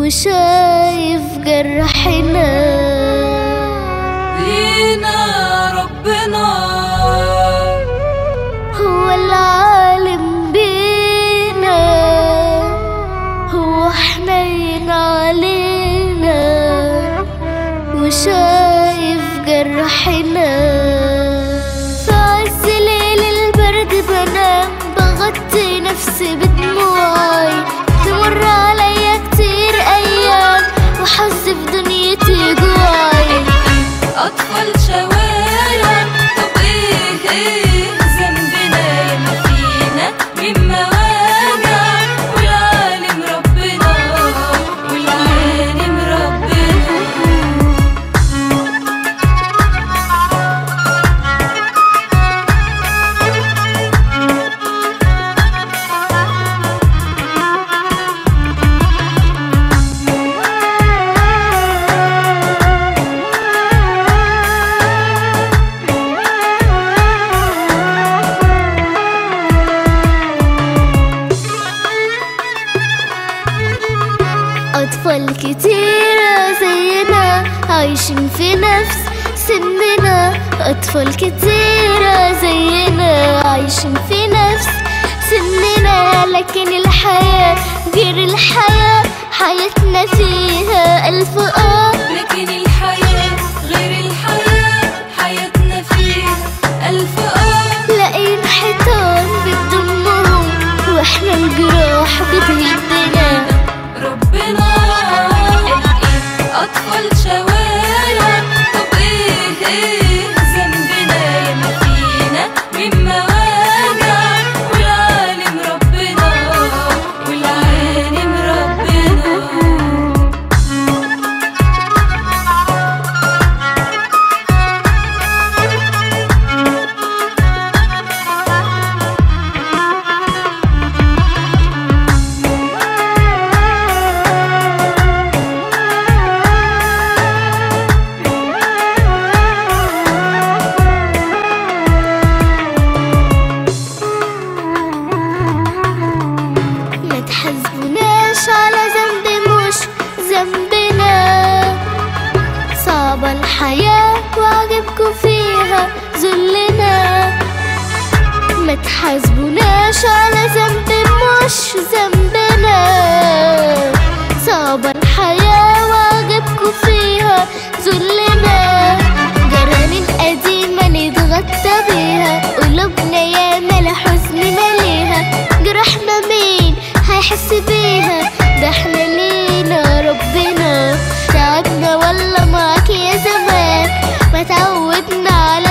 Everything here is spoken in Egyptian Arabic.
وشايف جرحنا لينا ربنا هو العالم بينا هو حنين علينا وشايف جرحنا في عز ليل البرد بنام بغطي نفسي بدموعي تمر عليا كتير ايام وحس في دنيتي جوعي أطفال شوارع طب إيه إيه ذنبنا ياما فينا مما واجع والعالم ربنا والعالم ربنا أطفال كتيرة زينا عايشين في نفس سننا أطفال كتيرة زينا عايشين في نفس سننا لكن الحياة غير الحياة حياتنا فيها ألف آه لكن الحياة غير الحياة حياتنا فيها ألف آه لاقيين حيطان بتضمهم واحنا الجراح بتهدنا ربنا أطفال شوارع طب إيه إيه ذنبنا ياما فينا مما واجع والعالم ربنا والعالم ربنا ما تحاسبوناش على ذنب مش ذنبنا صعبة الحياة وعجبكم فيها ذلنا ما تحاسبوناش على ذنب مش ذنبنا صعبة الحياة وعجبكم فيها ذلنا جرانين قديمة نتغطى بيها قلوبنا ياما لحزن مليها جرحنا مين هيحس بيها ده احنا لينا ربنا تعبنا والله معاك يا زمان ما تعودنا على